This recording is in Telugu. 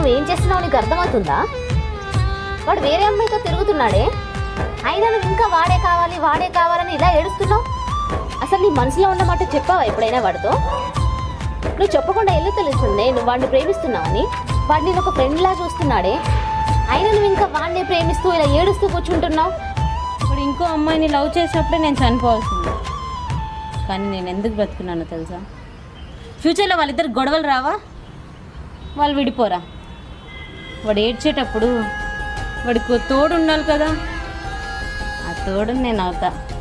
నువ్వు ఏం చేస్తున్నావు నీకు అర్థమవుతుందా వాడు వేరే అమ్మాయితో తిరుగుతున్నాడే అయినా నువ్వు ఇంకా వాడే కావాలి వాడే కావాలని ఇలా ఏడుస్తున్నావు అసలు నీ మనసులో ఉన్న మాట చెప్పావా ఎప్పుడైనా వాడితో నువ్వు చెప్పకుండా ఎల్లు తెలుస్తుంది నువ్వు వాడిని ప్రేమిస్తున్నావని వాడు నేను ఒక ఫ్రెండ్లా చూస్తున్నాడే అయినా నువ్వు ఇంకా వాడిని ప్రేమిస్తూ ఇలా ఏడుస్తూ కూర్చుంటున్నావు ఇప్పుడు ఇంకో అమ్మాయిని లవ్ చేసినప్పుడే నేను చనిపోవాల్సింది కానీ నేను ఎందుకు బ్రతుకున్నానో తెలుసా ఫ్యూచర్లో వాళ్ళిద్దరు గొడవలు రావా వాళ్ళు విడిపోరా వాడు ఏడ్చేటప్పుడు వాడికి ఓ తోడు ఉండాలి కదా ఆ తోడు నేను అవుతా